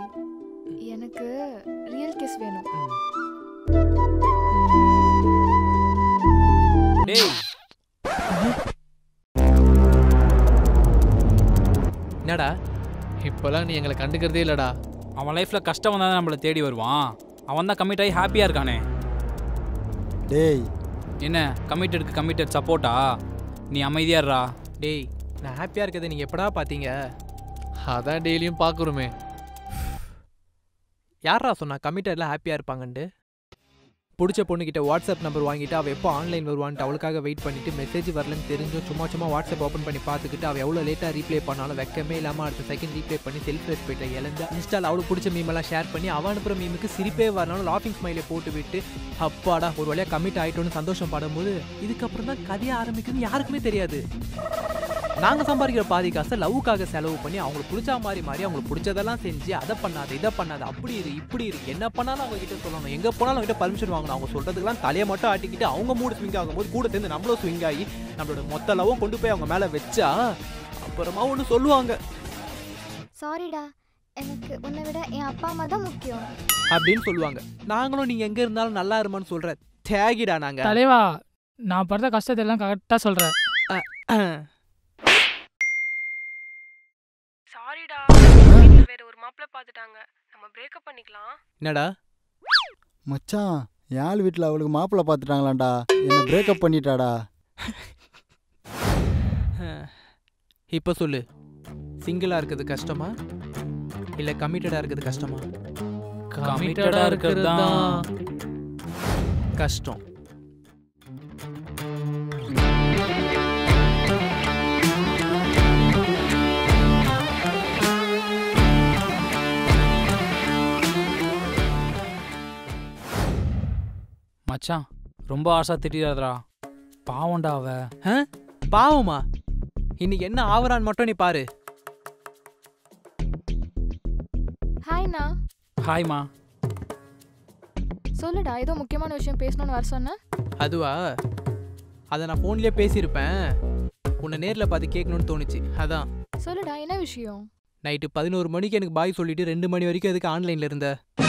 எனக்கு real kiss வேணும் டேய் என்னடா இப்போலாம் நீ எங்களை கண்டுக்கிறதே இல்லடா அவன் லைஃப்ல கஷ்டம் வந்தால் நம்மளை தேடி வருவான் அவன் தான் கமிட் ஆகி ஹாப்பியாக இருக்கானே டேய் என்ன கமிட்டடுக்கு கமிட்டட் சப்போர்ட்டா நீ அமைதியா இருடா டேய் நான் ஹாப்பியாக இருக்கிறத நீங்கள் எப்படா பார்த்தீங்க அதான் டெய்லியும் பார்க்குறோமே யாரா சொன்னா கமிட்டடில் ஹாப்பியாக இருப்பாங்கன்ட்டு பிடிச்ச பொண்ணுக்கிட்ட வாட்ஸ்அப் நம்பர் வாங்கிட்டு அவள் எப்போ ஆன்லைன் வருவான்ட்டு அவளுக்காக வெயிட் பண்ணிட்டு மெசேஜ் வரலன்னு தெரிஞ்சும் சும்மா சும்மா வாட்ஸ்அப் ஓப்பன் பண்ணி பார்த்துக்கிட்டு அவள் எவ்வளோ லேட்டாக ரீப்ளே பண்ணாலும் வெக்கமே இல்லாமல் அடுத்த செகண்ட் ரீப்ளே பண்ணி செல்ஃப் ரெஸ்பெக்டை இழந்து இன்ஸ்டால் அவளுக்கு பிடிச்ச மீமெல்லாம் ஷேர் பண்ணி அவன் அனுப்புகிற மீமுக்கு சிரிப்பே வரனாலும் லாஃபிங் ஸ்மைலை போட்டு விட்டு அப்பாடா ஒரு வழியாக கமிட் ஆகிட்டோன்னு சந்தோஷம் படும்போது இதுக்கப்புறம் தான் கதையை ஆரம்பிக்குதுன்னு யாருக்குமே தெரியாது நாங்கள் சம்பாதிக்கிற பாதி காசை லவ்வுக்காக செலவு பண்ணி அவங்களுக்கு பிடிச்ச மாதிரி மாதிரி அவங்களுக்கு பிடிச்சதெல்லாம் செஞ்சு அதை பண்ணாத இதை பண்ணாத அப்படி இரு இப்படி இரு என்ன பண்ணாலும் அவங்க கிட்ட சொல்லணும் எங்கே போனாலும் அவங்க கிட்ட பர்மிஷன் வாங்கணும் அவங்க சொல்றதுக்கெல்லாம் தலையை மட்டும் ஆட்டிக்கிட்டு அவங்க மூடு ஸ்விங் ஆகும்போது கூட சேர்ந்து நம்மளும் ஸ்விங் ஆகி நம்மளோட மொத்த லவ்வும் கொண்டு போய் அவங்க மேலே வச்சா அப்புறமா ஒன்று சொல்லுவாங்க சாரிடா எனக்கு உன்னை விட என் அப்பா அம்மா தான் முக்கியம் அப்படின்னு சொல்லுவாங்க நாங்களும் நீங்கள் எங்கே இருந்தாலும் நல்லா இருமான்னு சொல்கிற தேகிடா நாங்கள் தலைவா நான் படுற கஷ்டத்தை எல்லாம் கரெக்டாக சொல்கிறேன் சாரிடா வீட்ல வேற ஒரு மாப்பிள்ள பார்த்துட்டாங்க நம்ம பிரேக்கப் பண்ணிக்கலாம் என்னடா மச்சான் என் ஆள் வீட்டில் அவளுக்கு மாப்பிள்ளை பார்த்துட்டாங்களாண்டா என்னை பிரேக்கப் பண்ணிட்டாடா இப்போ சொல்லு சிங்கிளாக இருக்கிறது கஷ்டமா இல்லை கமிட்டடாக இருக்கிறது கஷ்டமா கமிட்டடா இருக்கிறது தான் கஷ்டம் மச்சான் ரொம்ப ஆசா திட்டிடாதடா பாவம்டா அவ பாவமா இன்னைக்கு என்ன ஆவறான்னு மட்டும் நீ பாரு ஹாய்ண்ணா ஹாய்மா சொல்லுடா ஏதோ முக்கியமான விஷயம் பேசணும்னு வர சொன்னேன் அதுவா அதை நான் ஃபோன்லேயே பேசியிருப்பேன் உன்னை நேரில் பார்த்து கேட்கணும்னு தோணுச்சு அதான் சொல்லுடா என்ன விஷயம் நைட்டு பதினோரு மணிக்கு எனக்கு பாய் சொல்லிட்டு ரெண்டு மணி வரைக்கும் எதுக்கு ஆன்லைனில் இருந்த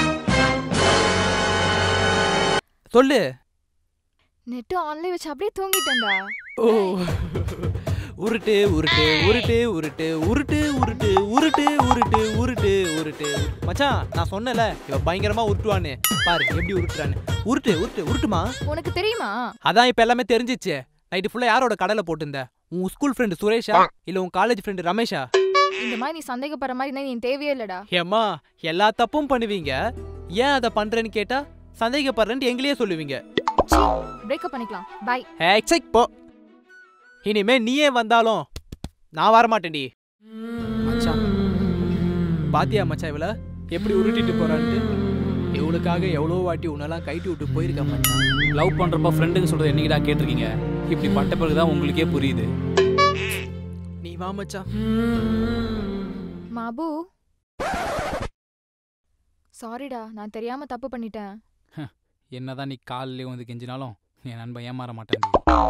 சொல்லு நெட்டு ஆன்லைன் வச்சு அப்படியே தூங்கிட்டேன்டா ஓ உருட்டு உருட்டு உருட்டு உருட்டு உருட்டு உருட்டு உருட்டு உருட்டு உருட்டு உருட்டு மச்சான் நான் சொன்னல இவ பயங்கரமா உருட்டுவான்னு பாரு எப்படி உருட்டுறான்னு உருட்டு உருட்டு உருட்டுமா உனக்கு தெரியுமா அதான் இப்ப எல்லாமே தெரிஞ்சிச்சு நைட்டு ஃபுல்லா யாரோட கடலை போட்டிருந்த உன் ஸ்கூல் ஃப்ரெண்டு சுரேஷா இல்ல உன் காலேஜ் ஃப்ரெண்டு ரமேஷா இந்த மாதிரி நீ சந்தேகப்படுற மாதிரி இருந்தா நீ தேவையே இல்லடா ஏம்மா எல்லா தப்பும் பண்ணுவீங்க ஏன் அதை பண்றேன்னு கேட்டா சந்தேகப்படுறேன்னு எங்களையே சொல்லுவீங்க பிரேக்கப் பண்ணிக்கலாம் பாய் எக்ஸைட் போ இனிமே நீயே வந்தாலும் நான் வர மாட்டேன்டி மச்சான் பாத்தியா மச்சான் இவள எப்படி உருட்டிட்டு போறான்ட்டு இவளுக்காக எவ்வளோ வாட்டி உன்னெல்லாம் கைட்டி விட்டு போயிருக்க மச்சான் லவ் பண்றப்ப ஃப்ரெண்டுங்க சொல்றது என்னைக்கிடா கேட்டிருக்கீங்க இப்படி பட்ட பிறகு தான் உங்களுக்கே புரியுது நீ வா மச்சான் மாபு சாரிடா நான் தெரியாம தப்பு பண்ணிட்டேன் என்னதான் நீ காலிலே வந்து கெஞ்சினாலும் என் நண்பன் ஏமாற மாட்டேன்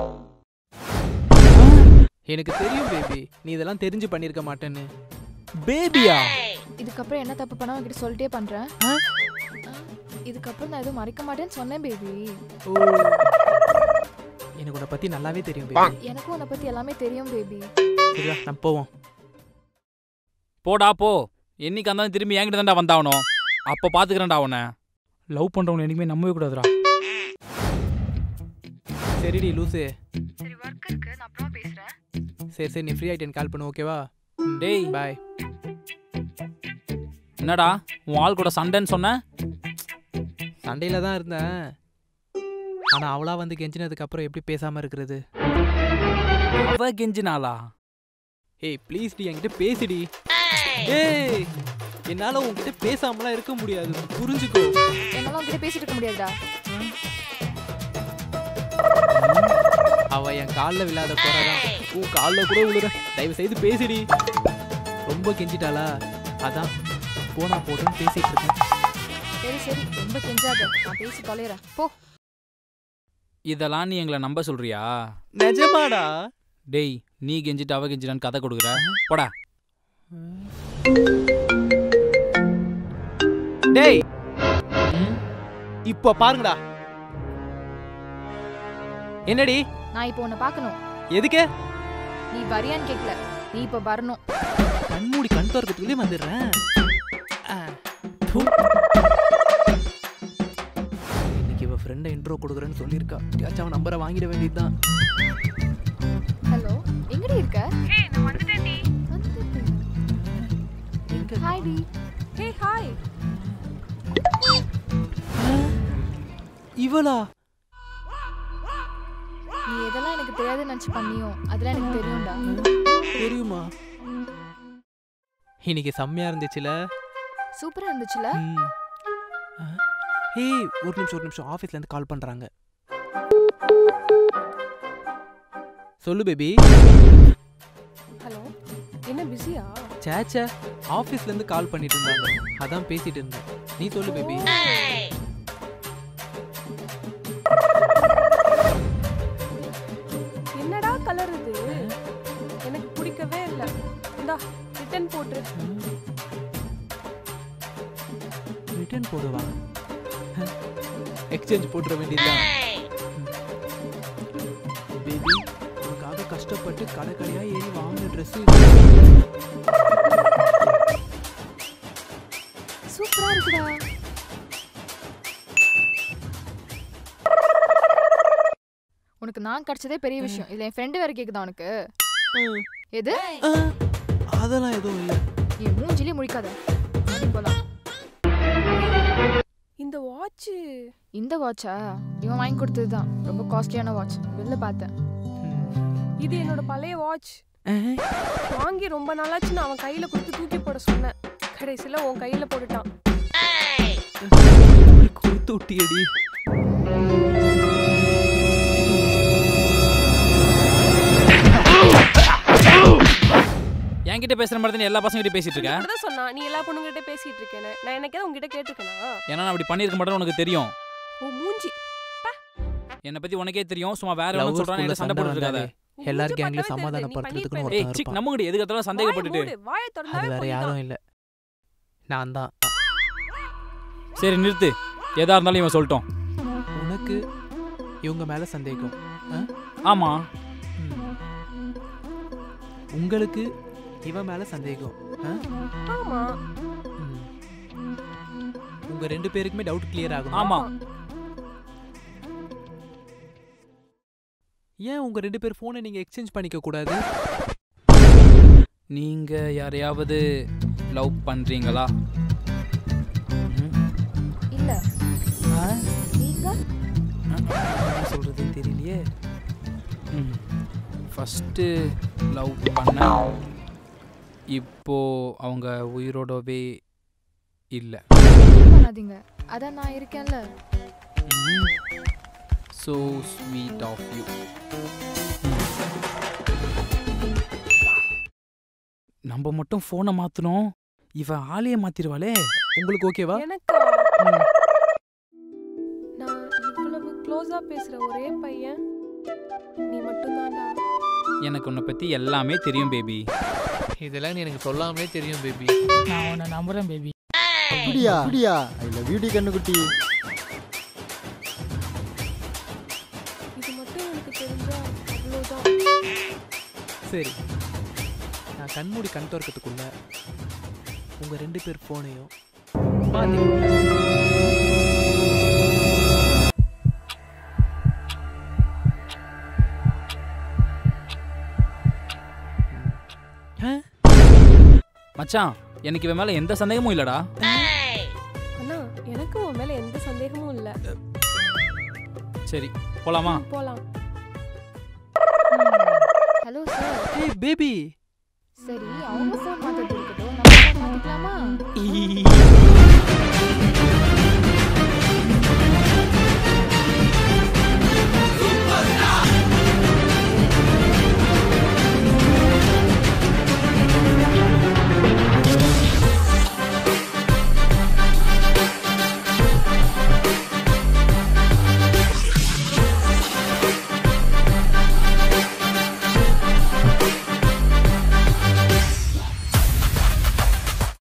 எனக்கு தெரியும் பேபி நீ இதெல்லாம் தெரிஞ்சு பண்ணிருக்க மாட்டேன்னு பேபியா இதுக்கப்புறம் என்ன தப்பு பண்ணா உன்கிட்ட சொல்லிட்டே பண்றேன் ஆ, இதுக்கப்புறம் நான் எதுவும் மறைக்க மாட்டேன்னு சொன்னேன் பேபி ஓ எனக்கு உன்னை பத்தி நல்லாவே தெரியும் பேபி எனக்கும் உன்னை பத்தி எல்லாமே தெரியும் பேபி சரியா நம்ம போவோம் போடா போ என்னைக்கு இருந்தாலும் திரும்பி என்கிட்ட தான்டா வந்தாகணும் அப்போ பார்த்துக்கிறேன்டா அவனை லவ் பண்ணுறவங்க என்னைக்குமே நம்பவே கூடாதுடா சரிடி லூசு சரி ஒர்க் இருக்கு நான் அப்புறமா பேசுறேன் சரி சரி நீ ஃப்ரீ ஆயிட்டு கால் பண்ணு ஓகேவா டேய். பாய் என்னடா உன் ஆள் கூட சண்டைன்னு சொன்ன சண்டையில தான் இருந்தேன் ஆனா அவளா வந்து கெஞ்சினதுக்கு அப்புறம் எப்படி பேசாம இருக்கிறது அவ கெஞ்சினாளா ஏய் ப்ளீஸ் டி என்கிட்ட பேசிடி ஏய் என்னால உன்கிட்ட பேசாமலாம் இருக்க முடியாது புரிஞ்சுக்கோ என்னால உன்கிட்ட பேசிட்டு இருக்க முடியாதுடா அவ என் கால்ல விழாத போறதான் உன் கால்ல கூட விழுற தயவு செய்து பேசிடி ரொம்ப கெஞ்சிட்டாளா அதான் போனா போட்டுன்னு பேசிட்டு இருக்கேன் சரி சரி ரொம்ப கெஞ்சாத நான் பேசி தொலைறேன் போ இதெல்லாம் நீ எங்களை நம்ப சொல்றியா நிஜமாடா டேய் நீ கெஞ்சிட்டு அவ கெஞ்சிட்டான்னு கதை கொடுக்குற போடா டேய் இப்போ பாருங்கடா என்னடி நான் இப்போ உன்னை பார்க்கணும் எதுக்கு நீ வரியான்னு கேட்கல நீ இப்போ வரணும் கண்மூடி கண் திறக்கிறதுக்குள்ளே வந்துடுறேன் ஆ, தூ. இன்னைக்கு இவ ஃப்ரெண்டை இன்ட்ரோ கொடுக்குறேன்னு சொல்லியிருக்கா யாச்சும் அவன் நம்பரை வாங்கிட வேண்டியதுதான் ஹலோ எங்கடி இருக்க ஹே நான் வந்துட்டேன்டி எங்க ஹாய் டி ஹே ஹாய் இவளா நீ எதெல்லாம் எனக்கு தெரியாதுன்னு நினச்சி பண்ணியோ அதெல்லாம் எனக்கு தெரியும்டா தெரியுமா இன்னைக்கு செம்மையா இருந்துச்சுல சூப்பராக இருந்துச்சுல ம். ஆ? ஏய் ஒரு நிமிஷம் ஒரு நிமிஷம் ஆஃபீஸ்ல இருந்து கால் பண்றாங்க சொல்லு பேபி ஹலோ என்ன பிஸியா சேச்சே ஆஃபீஸ்ல இருந்து கால் பண்ணிட்டு இருந்தாங்க அதான் பேசிட்டு இருந்தேன் நீ சொல்லு பேபி என்னடா கலர் இது எனக்கு பிடிக்கவே இல்லை இந்தா ரிட்டன் போட்டுரு ரிட்டர்ன் போடுவா எக்ஸ்சேஞ்ச் போட்டுற வேண்டியதுதான் பேபி உனக்காக கஷ்டப்பட்டு கடை கடையா ஏறி வாங்கின ட்ரெஸ் சூப்பராக இருக்குடா உனக்கு நான் கிடைச்சதே பெரிய விஷயம் இதுல என் ஃப்ரெண்டு வேற கேக்குதா உனக்கு எது அதெல்லாம் எதுவும் இல்லை என் மூஞ்சிலே முழிக்காத வாடி போலாம் இந்த வாட்ச் இந்த வாட்சா இவன் வாங்கி கொடுத்தது தான் ரொம்ப காஸ்ட்லியான வாட்ச் வெளில பார்த்தேன் இது என்னோட பழைய வாட்ச் வாங்கி ரொம்ப நாளாச்சு நான் அவன் கையில கொடுத்து தூக்கி போட சொன்னேன் கடைசியில உன் கையில போட்டுட்டான் கொடுத்து விட்டியடி என்கிட்ட பேசுற மாதிரி தான் நீ எல்லா பசங்கிட்ட பேசிட்டு இருக்க இப்படிதான் சொன்னா நீ எல்லா பொண்ணுங்கிட்ட பேசிட்டு இருக்கேன்னு நான் எனக்கே உங்ககிட்ட கேட்டிருக்கேனா ஏன்னா நான் அப்படி பண்ணியிருக்க மாட்டேன்னு உனக்கு தெரியும் உன் மூஞ்சி என்னை பத்தி உனக்கே தெரியும் சும்மா வேற Love என்ன சொல்றான் school ல என்கிட்ட சண்டை சண்டை போட்டுட்டு இருக்காத வந்தாலே எல்லார் மூஞ்சி கேங்ல பார்த்தாலே தெரியுது, நீ சமாதானப்படுத்துறதுக்குன்னு பண்ணிருப்ப. ஏய் ஒருத்தன் சிக் இருப்பான் நம்ம எதுக்கு எடுத்தாலும் வாயை சந்தேகப்பட்டுட்டு மூடு, வாயை அது திறந்தாலே வேற பொய் யாரும் தான். இல்ல நான் தான் சரி நிறுத்து எதா இருந்தாலும் இவன் சொல்லிட்டோம் உனக்கு இவங்க மேல சந்தேகம் ஆமா ம். உங்களுக்கு இவன் மேல சந்தேகம் ஆ? ஆமா ம். உங்க ரெண்டு பேருக்குமே டவுட் கிளியர் ஆகும் ஆமா ஏன் உங்க ரெண்டு பேர் போனை நீங்க எக்ஸ்சேஞ்ச் பண்ணிக்க கூடாது நீங்க யாரையாவது லவ் பண்றீங்களா ம். இல்ல ஆ? நீங்க என்ன சொல்றது தெரியலையே ஃபஸ்ட்டு லவ் பண்ண இப்போ அவங்க உயிரோடவே இல்லை feel பண்ணாதீங்க அதான் நான் இருக்கேன்ல ஸோ ஸ்வீட் ஆஃப் யூ நம்ம மட்டும் ஃபோனை மாற்றணும் இவன் ஆளையே மாத்திருவாளே உங்களுக்கு ஓகேவா எனக்கா ம். நான் இவ்வளவு க்ளோஸா பேசுற ஒரே பையன் நீ மட்டும்தான்டா எனக்கு உன்னை பற்றி எல்லாமே தெரியும் பேபி இதெல்லாம் நீ எனக்கு சொல்லாமலே தெரியும் பேபி நான் உன்னை நம்புறேன் பேபி அப்படியா அப்படியா ஐ லவ் யூ டி கண்ணுக்குட்டி இது மட்டும் எனக்கு தெரிஞ்சா அவ்வளோதான் சரி நான் கண்மூடி கண் திறக்கிறதுக்குள்ள உங்க ரெண்டு பேர் போனையும் மச்சான் எனக்கு இவன் மேலே எந்த சந்தேகமும் இல்லைடா அண்ணா எனக்கு உன் மேல எந்த சந்தேகமும் இல்ல சரி போலாமா போலாம் ஹலோ சார் ஏய் பேபி சரி அவங்க ஃபோன் மாத்திட்டு இருக்கட்டும் நம்ம ஃபோன் மாத்திக்கலாமா